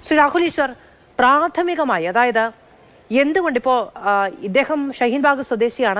ശ്രീ രാഹുൽ ഈശ്വർ പ്രാഥമികമായി അതായത് എന്തുകൊണ്ടിപ്പോൾ ഇദ്ദേഹം ഷഹീൻബാഗ് സ്വദേശിയാണ്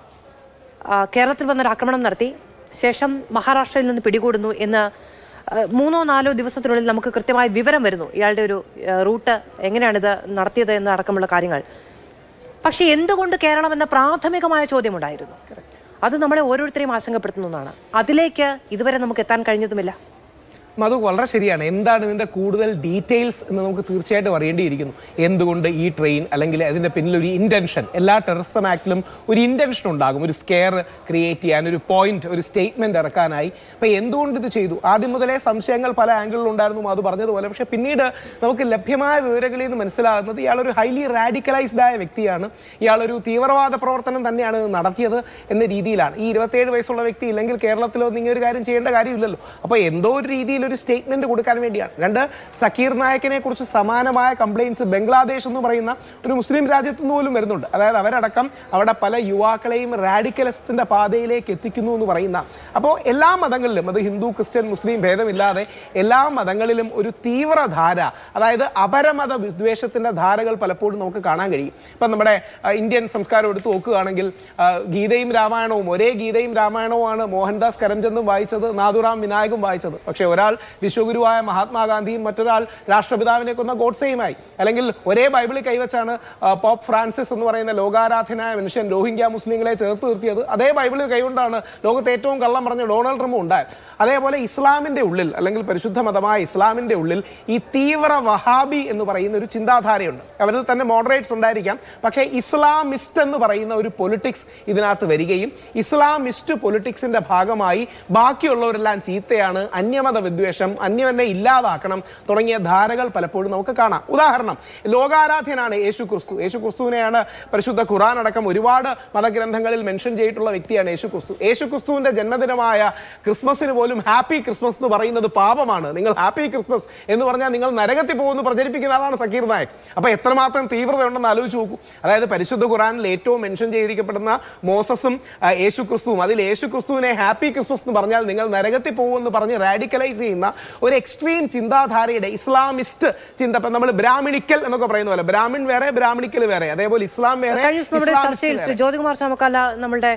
ആ, കേരളത്തിൽ വന്നൊരു ആക്രമണം നടത്തി ശേഷം മഹാരാഷ്ട്രയിൽ നിന്ന് പിടികൂടുന്നു എന്ന് ആ, മൂന്നോ നാലോ ദിവസത്തിനുള്ളിൽ നമുക്ക് കൃത്യമായ വിവരം വരുന്നു ഇയാളുടെ ഒരു ആ, റൂട്ട് എങ്ങനെയാണിത് നടത്തിയത് എന്ന് അടക്കമുള്ള കാര്യങ്ങൾ പക്ഷെ എന്തുകൊണ്ട് കേരളം എന്ന പ്രാഥമികമായ ചോദ്യമുണ്ടായിരുന്നു അത് നമ്മളെ ഓരോരുത്തരെയും ആശങ്കപ്പെടുത്തുന്ന ഒന്നാണ് അതിലേക്ക് ഇതുവരെ നമുക്ക് എത്താൻ കഴിഞ്ഞതുമില്ല മധു വളരെ ശരിയാണ് എന്താണ് ഇതിന്റെ കൂടുതൽ ഡീറ്റെയിൽസ് എന്ന് നമുക്ക് തീർച്ചയായിട്ടും അറിയേണ്ടിയിരിക്കുന്നു എന്തുകൊണ്ട് ഈ ട്രെയിൻ അല്ലെങ്കിൽ അതിന്റെ പിന്നിൽ ഒരു ഇന്റൻഷൻ എല്ലാ ടെററിസം ആക്ടിലും ഒരു ഇന്റൻഷൻ ഉണ്ടാകും ഒരു സ്കെയർ ക്രിയേറ്റ് ചെയ്യാൻ ഒരു പോയിന്റ് ഒരു സ്റ്റേറ്റ്മെന്റ് ഇറക്കാനായി അപ്പൊ എന്തുകൊണ്ട് ഇത് ചെയ്തു ആദ്യം മുതലേ സംശയങ്ങൾ പല ആംഗിളിലും ഉണ്ടായിരുന്നു അത് പറഞ്ഞതുപോലെ പക്ഷെ പിന്നീട് നമുക്ക് ലഭ്യമായ വിവരങ്ങളിൽ നിന്ന് മനസ്സിലാകുന്നത് ഇയാളൊരു ഹൈലി റാഡിക്കലൈസ്ഡ് ആയ വ്യക്തിയാണ് ഇയാളൊരു തീവ്രവാദ പ്രവർത്തനം തന്നെയാണ് ഇത് നടത്തിയത് എന്ന രീതിയിലാണ് ഈ ഇരുപത്തേഴ് വയസ്സുള്ള വ്യക്തി ഇല്ലെങ്കിൽ കേരളത്തിലോ നിങ്ങൾ ഒരു കാര്യം ചെയ്യേണ്ട കാര്യമില്ലല്ലോ അപ്പോൾ എന്തോ ഒരു രീതിയിൽ ഒരു സ്റ്റേറ്റ്മെന്റ് കൊടുക്കാൻ വേണ്ടിയാണ് രണ്ട് സക്കീർ നായക്കിനെ കുറിച്ച് സമാനമായ കംപ്ലയിൻസ് ബംഗ്ലാദേശ് എന്ന് പറയുന്ന ഒരു മുസ്ലിം രാജ്യത്തു നിന്ന് പോലും വരുന്നുണ്ട് അതായത് അവരടക്കം അവിടെ പല യുവാക്കളെയും റാഡിക്കലിസത്തിന്റെ പാതയിലേക്ക് എത്തിക്കുന്നു എന്ന് പറയുന്ന അപ്പോൾ എല്ലാ മതങ്ങളിലും അത് ഹിന്ദു ക്രിസ്ത്യൻ മുസ്ലിം ഭേദമില്ലാതെ എല്ലാ മതങ്ങളിലും ഒരു തീവ്രധാര അതായത് അപരമത വിദ്വേഷത്തിന്റെ ധാരകൾ പലപ്പോഴും നമുക്ക് കാണാൻ കഴിയും ഇപ്പം നമ്മുടെ ആ, ഇന്ത്യൻ സംസ്കാരം എടുത്ത് നോക്കുകയാണെങ്കിൽ ആ, ഗീതയും രാമായണവും ഒരേ ഗീതയും രാമായണവുമാണ് മോഹൻദാസ് കരംചന്ദും വായിച്ചത് നാഥുറാം വിനായകും വായിച്ചത് പക്ഷേ ഒരാൾ വിശ്വഗുരുവായ മഹാത്മാഗാന്ധിയും മറ്റൊരാൾ രാഷ്ട്രപിതാവിനെ കൊന്ന ഗോഡ്സെയുമായി അല്ലെങ്കിൽ ഒരേ ബൈബിളിൽ കൈവച്ചാണ് ആ, പോപ്പ് ഫ്രാൻസിസ് എന്ന് പറയുന്ന ലോകാരാധനായ മനുഷ്യൻ രോഹിംഗ്യ മുസ്ലിങ്ങളെ ചേർത്ത് നിർത്തിയത് അതേ ബൈബിളിൽ കൈകൊണ്ടാണ് ലോകത്ത് ഏറ്റവും കള്ളം പറഞ്ഞ ഡൊണാൾഡ് ട്രംപ് ഉണ്ടായത് അതേപോലെ ഇസ്ലാമിന്റെ ഉള്ളിൽ അല്ലെങ്കിൽ പരിശുദ്ധ മതമായ ഇസ്ലാമിന്റെ ഉള്ളിൽ ഈ തീവ്ര വഹാബി എന്ന് പറയുന്ന ഒരു ചിന്താധാരയുണ്ട് അവരിൽ തന്നെ മോഡറേറ്റ്സ് ഉണ്ടായിരിക്കാം പക്ഷേ ഇസ്ലാമിസ്റ്റ് എന്ന് പറയുന്ന ഒരു പൊളിറ്റിക്സ് ഇതിനകത്ത് വരികയും ഇസ്ലാമിസ്റ്റ് പൊളിറ്റിക്സിന്റെ ഭാഗമായി ബാക്കിയുള്ളവരെല്ലാം ചീത്തയാണ് അന്യമത വിദ്വേഷം അന്യവനെ ഇല്ലാതാക്കണം തുടങ്ങിയ ധാരകൾ പലപ്പോഴും നമുക്ക് കാണാം ഉദാഹരണം ലോകാരാധ്യനാണ് യേശു ക്രിസ്തു യേശു ക്രിസ്തുവിനെയാണ് പരിശുദ്ധ ഖുറാൻ അടക്കം ഒരുപാട് മതഗ്രന്ഥങ്ങളിൽ മെൻഷൻ ചെയ്തിട്ടുള്ള വ്യക്തിയാണ് യേശു ക്രിസ്തു യേശു ക്രിസ്തുവിന്റെ ജന്മദിനമായ ക്രിസ്മസിന് പോലും ഹാപ്പി ക്രിസ്മസ് എന്ന് പറയുന്നത് പാപമാണ് നിങ്ങൾ ഹാപ്പി ക്രിസ്മസ് എന്ന് പറഞ്ഞാൽ നിങ്ങൾ നരകത്തിൽ പോകുമെന്ന് പ്രചരിപ്പിക്കുന്ന ആളാണ് സക്കീർ നായക് അപ്പൊ എത്രമാത്രം തീവ്രത ഉണ്ടെന്ന് ആലോചിച്ച് നോക്കൂ അതായത് പരിശുദ്ധ ഖുറാനിൽ ഏറ്റവും മെൻഷൻ ചെയ്തിരിക്കപ്പെടുന്ന മോസസും ആ, യേശു ക്രിസ്തുവും അതിൽ യേശു ക്രിസ്തുവിനെ ഹാപ്പി ക്രിസ്മസ് എന്ന് പറഞ്ഞാൽ നിങ്ങൾ നരകത്തിൽ പോകുമെന്ന് പറഞ്ഞ് റാഡിക്കലൈസ് ചെയ്യുന്ന ഒരു എക്സ്ട്രീം ചിന്താധാരയുടെ ഇസ്ലാമിസ്റ്റ് ചിന്ത ഇപ്പം നമ്മൾ ബ്രാഹ്മണിക്കൽ എന്നൊക്കെ പറയുന്ന പോലെ ബ്രാഹ്മിൺ വേറെ ബ്രാഹ്മണിക്കൽ വേറെ അതേപോലെ ഇസ്ലാം വേറെ കഴിഞ്ഞ ദിവസം നമ്മുടെ ഇസ്ലാമിസ്റ്റ് ചർച്ചയിൽ വേറെ. ശ്രീ ജ്യോതികുമാർ ചാമക്കാല നമ്മളുടെ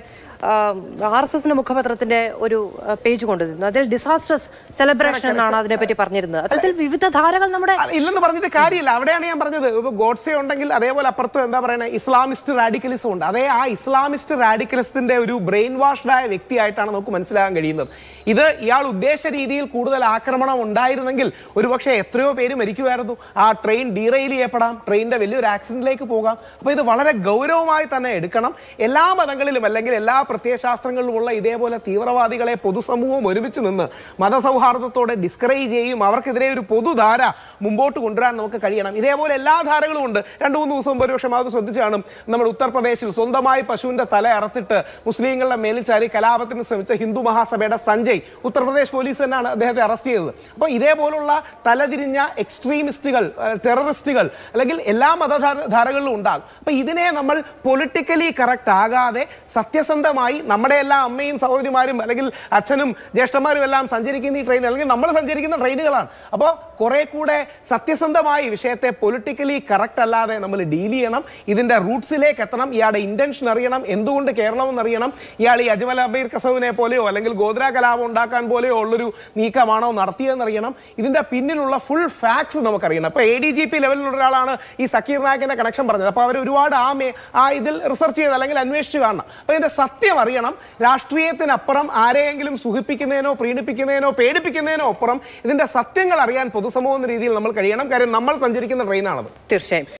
ആർ എസ് എസിന്റെ മുഖപത്രത്തിന്റെ ഒരു ആ, പേജ് കൊണ്ടുവരുന്നു അതിൽ ഡിസാസ്റ്റേഴ്സ് സെലിബ്രേഷൻ എന്നാണ് അതിനെപ്പറ്റി പറഞ്ഞിരുന്നത് അത്തരത്തിൽ വിവിധ ധാരകൾ നമ്മുടെ അത് ഇല്ലെന്ന് പറഞ്ഞിട്ട് കാര്യമില്ല അവിടെയാണ് ഞാൻ പറഞ്ഞത് ഇപ്പൊ ഗോഡ്സെ ഉണ്ടെങ്കിൽ അതേപോലെ അപ്പുറത്ത് എന്താ പറയുക ഇസ്ലാമിസ്റ്റ് റാഡിക്കലിസം ഉണ്ട് അതേ ആ ഇസ്ലാമിസ്റ്റ് റാഡിക്കലിസത്തിന്റെ ഒരു ബ്രെയിൻ വാഷ്ഡ് ആയ വ്യക്തിയായിട്ടാണ് നമുക്ക് മനസ്സിലാകാൻ കഴിയുന്നത് ഇത് ഇയാൾ ഉദ്ദേശ രീതിയിൽ കൂടുതൽ ആക്രമണം ഉണ്ടായിരുന്നെങ്കിൽ ഒരുപക്ഷെ എത്രയോ പേര് മരിക്കുമായിരുന്നു ആ ട്രെയിൻ ഡീറെയിൽ ചെയ്യപ്പെടാം ട്രെയിനിന്റെ വലിയൊരു ആക്സിഡന്റിലേക്ക് പോകാം അപ്പൊ ഇത് വളരെ ഗൗരവമായി തന്നെ എടുക്കണം എല്ലാ മതങ്ങളിലും അല്ലെങ്കിൽ എല്ലാ പ്രത്യയശാസ്ത്രങ്ങളിലുമുള്ള ഇതേപോലെ തീവ്രവാദികളെ പൊതുസമൂഹം ഒരുമിച്ച് നിന്ന് മതസൗഹാർദ്ദത്തോടെ ഡിസ്കറേജ് ചെയ്യും അവർക്കെതിരെ ഒരു പൊതുധാര മുമ്പോട്ട് കൊണ്ടുവരാൻ നമുക്ക് കഴിയണം ഇതേപോലെ എല്ലാ ധാരകളും ഉണ്ട് രണ്ട് മൂന്ന് ദിവസം മുമ്പ് ഒരുപക്ഷെ അത് ശ്രദ്ധിച്ചു കാണും നമ്മുടെ ഉത്തർപ്രദേശിൽ സ്വന്തമായി പശുവിന്റെ തല അറത്തിട്ട് മുസ്ലിങ്ങളുടെ മേലിൽ ചാരി കലാപത്തിന് ശ്രമിച്ച ഹിന്ദു മഹാസഭയുടെ സഞ്ജയ് ഉത്തർപ്രദേശ് പോലീസ് തന്നെയാണ് അദ്ദേഹത്തെ അറസ്റ്റ് ചെയ്തത് അപ്പോൾ ഇതേപോലുള്ള തലതിരിഞ്ഞ എക്സ്ട്രീമിസ്റ്റുകൾ ടെററിസ്റ്റുകൾ അല്ലെങ്കിൽ എല്ലാ മതധാരകളിലും ഉണ്ടാകും അപ്പോൾ ഇതിനെ നമ്മൾ പൊളിറ്റിക്കലി കറക്റ്റ് ആകാതെ സത്യസന്ധമായി നമ്മുടെ എല്ലാ അമ്മയും സഹോദരിമാരും അല്ലെങ്കിൽ അച്ഛനും ജ്യേഷ്ഠന്മാരും എല്ലാം സഞ്ചരിക്കുന്ന ഈ ട്രെയിൻ അല്ലെങ്കിൽ നമ്മൾ സഞ്ചരിക്കുന്ന ട്രെയിനുകളാണ് അപ്പോൾ കുറെ കൂടെ സത്യസന്ധമായി വിഷയത്തെ പൊളിറ്റിക്കലി കറക്റ്റ് അല്ലാതെ നമ്മൾ ഡീൽ ചെയ്യണം ഇതിന്റെ റൂട്ട്സിലേക്ക് എത്തണം ഇയാളുടെ ഇന്റൻഷൻ അറിയണം എന്തുകൊണ്ട് കേരളം എന്നറിയണം ഇയാൾ ഈ അജ്മൽ അബീർ കസവിനെ പോലെയോ അല്ലെങ്കിൽ ഗോദ്ര കലാപം ഉണ്ടാക്കാൻ പോലെയോ ഉള്ളൊരു നീക്കമാണോ നടത്തിയതെന്നറിയണം ഇതിന്റെ പിന്നിലുള്ള ഫുൾ ഫാക്ട്സ് നമുക്കറിയണം അപ്പോൾ എ ഡി ജി പി ലെവലിലുള്ള ഒരാളാണ് ഈ സക്കീർ നായകിന്റെ കണക്ഷൻ പറഞ്ഞത് അപ്പോൾ അവർ ഒരുപാട് ആ മേ ആ ഇതിൽ റിസർച്ച് ചെയ്ത് അല്ലെങ്കിൽ അന്വേഷിച്ച് കാണണം അപ്പോൾ ഇതിന്റെ സത്യം അറിയണം രാഷ്ട്രീയത്തിനപ്പുറം ആരെയെങ്കിലും സുഖിപ്പിക്കുന്നതിനോ പ്രീണിപ്പിക്കുന്നതിനോ പേടിപ്പിക്കുന്നതിനോ അപ്പുറം ഇതിന്റെ സത്യങ്ങൾ അറിയാൻ പൊതുസമൂഹം എന്ന രീതിയിൽ നമ്മൾ കഴിയണം കാര്യം നമ്മൾ സഞ്ചരിക്കുന്ന ട്രെയിനാണത് തീർച്ചയായും